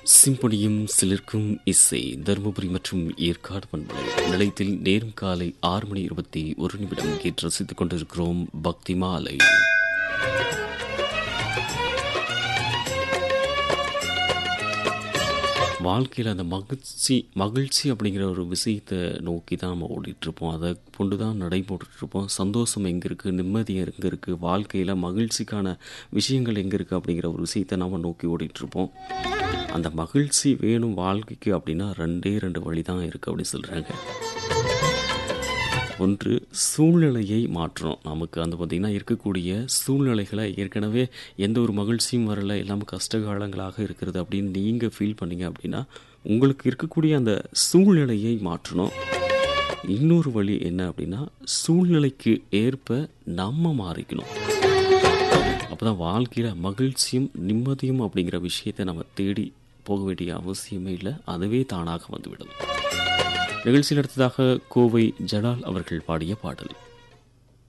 சிம்பொனியும் சிலிர்க்கும் இசை தருமபுரி மற்றும் ஏற்காடு பண்பலை நிலையத்தில் நேரம் காலை ஆறு மணி இருபத்தி ஒரு நிமிடம் கேட்டு ரசித்துக் கொண்டிருக்கிறோம் பக்தி மாலை வாழ்க்கையில் அந்த மகிழ்ச்சி மகிழ்ச்சி அப்படிங்கிற ஒரு விஷயத்தை நோக்கி தான் நம்ம ஓடிட்டுருப்போம் அதை கொண்டு தான் நடைபோட்டுட்ருப்போம் சந்தோஷம் எங்கே இருக்குது நிம்மதி எங்கே இருக்குது வாழ்க்கையில் மகிழ்ச்சிக்கான விஷயங்கள் எங்கே இருக்குது அப்படிங்கிற ஒரு விஷயத்தை நாம் நோக்கி ஓடிட்டுருப்போம் அந்த மகிழ்ச்சி வேணும் வாழ்க்கைக்கு அப்படின்னா ரெண்டே ரெண்டு வழி தான் இருக்குது அப்படின்னு சொல்கிறாங்க ஒன்று சூழ்நிலையை மாற்றணும் நமக்கு அந்த பார்த்திங்கன்னா இருக்கக்கூடிய சூழ்நிலைகளை ஏற்கனவே எந்த ஒரு மகிழ்ச்சியும் வரல எல்லாமே கஷ்டகாலங்களாக இருக்கிறது அப்படின்னு நீங்கள் ஃபீல் பண்ணீங்க அப்படின்னா உங்களுக்கு இருக்கக்கூடிய அந்த சூழ்நிலையை மாற்றணும் இன்னொரு வழி என்ன அப்படின்னா சூழ்நிலைக்கு ஏற்ப நம்ம மாறிக்கணும் அப்போ தான் வாழ்க்கையில் மகிழ்ச்சியும் நிம்மதியும் அப்படிங்கிற விஷயத்தை நம்ம தேடி போக வேண்டிய அவசியமே இல்லை அதுவே தானாக வந்துவிடும் நிகழ்ச்சியில் அடுத்ததாக கோவை ஜலால் அவர்கள் பாடிய பாடல்